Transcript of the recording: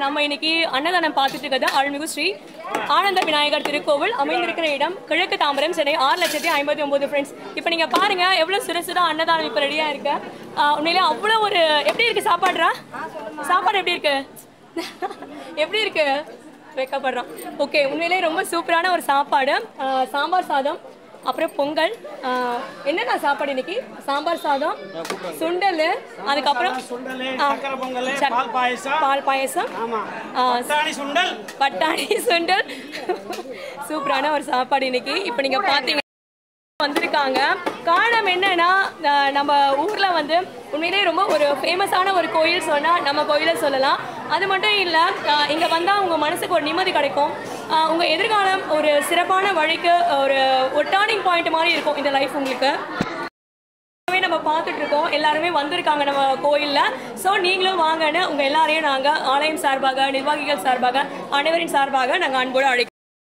நம்ம இன்னைக்கு அன்னதானம் பார்த்துட்டு இருக்கிறது அருள்மிகு ஸ்ரீ ஆனந்த விநாயகர் திருக்கோவில் அமைந்திருக்கிற இடம் கிழக்கு தாம்பரம் சென்னை ஆறு லட்சத்தி ஐம்பத்தி ஒன்பது ஃப்ரெண்ட்ஸ் இப்போ நீங்க பாருங்க எவ்வளவு சுட சுட அன்னதானம் இப்போ ரெடியா இருக்கு ஆஹ் உண்மையிலே அவ்வளோ ஒரு எப்படி இருக்கு சாப்பாடுறா சாப்பாடு எப்படி இருக்கு எப்படி இருக்கு வைக்கப்படுறோம் ஓகே உண்மையிலே ரொம்ப சூப்பரான ஒரு சாப்பாடு ஆஹ் சாம்பார் சாதம் அப்புறம் பொங்கல் ஆஹ் என்னென்ன சாப்பாடு இன்னைக்கு சாம்பார் சாதம் சுண்டல் அதுக்கப்புறம் சுண்டல் ஆ. சக்கரை பொங்கல் சக்- பால் பாயசம் பால் பாயசம் ஆமா ஆ, பட்டாணி சுண்டல் பட்டாணி சுண்டல் சூப்பரான ஒரு சாப்பாடு இன்னைக்கு இப்போ நீங்க பாத்தீங்க வந்திருக்காங்க காரணம் என்னன்னா அஹ், நம்ம ஊர்ல வந்து உண்மையிலேயே ரொம்ப ஒரு ஃபேமஸான ஒரு கோயில் சொன்னா நம்ம கோயிலை சொல்லலாம் அது மட்டும் இல்ல அஹ், இங்க வந்தா உங்க மனசுக்கு ஒரு நிம்மதி கிடைக்கும் அஹ், உங்க எதிர்காலம் ஒரு சிறப்பான வழிக்கு ஒரு ஒரு டேர்னிங் பாயிண்ட் மாதிரி இருக்கும் இந்த லைஃப் உங்களுக்கு எல்லாமே நம்ம பார்த்துட்டு இருக்கோம் எல்லாருமே வந்திருக்காங்க நம்ம கோயில்ல ஸோ நீங்களும் வாங்கன்னு உங்க எல்லாரையும் நாங்க ஆலயம் சார்பாக நிர்வாகிகள் சார்பாக அனைவரின் சார்பாக நாங்க அன்போடு அழைக்கிறோம்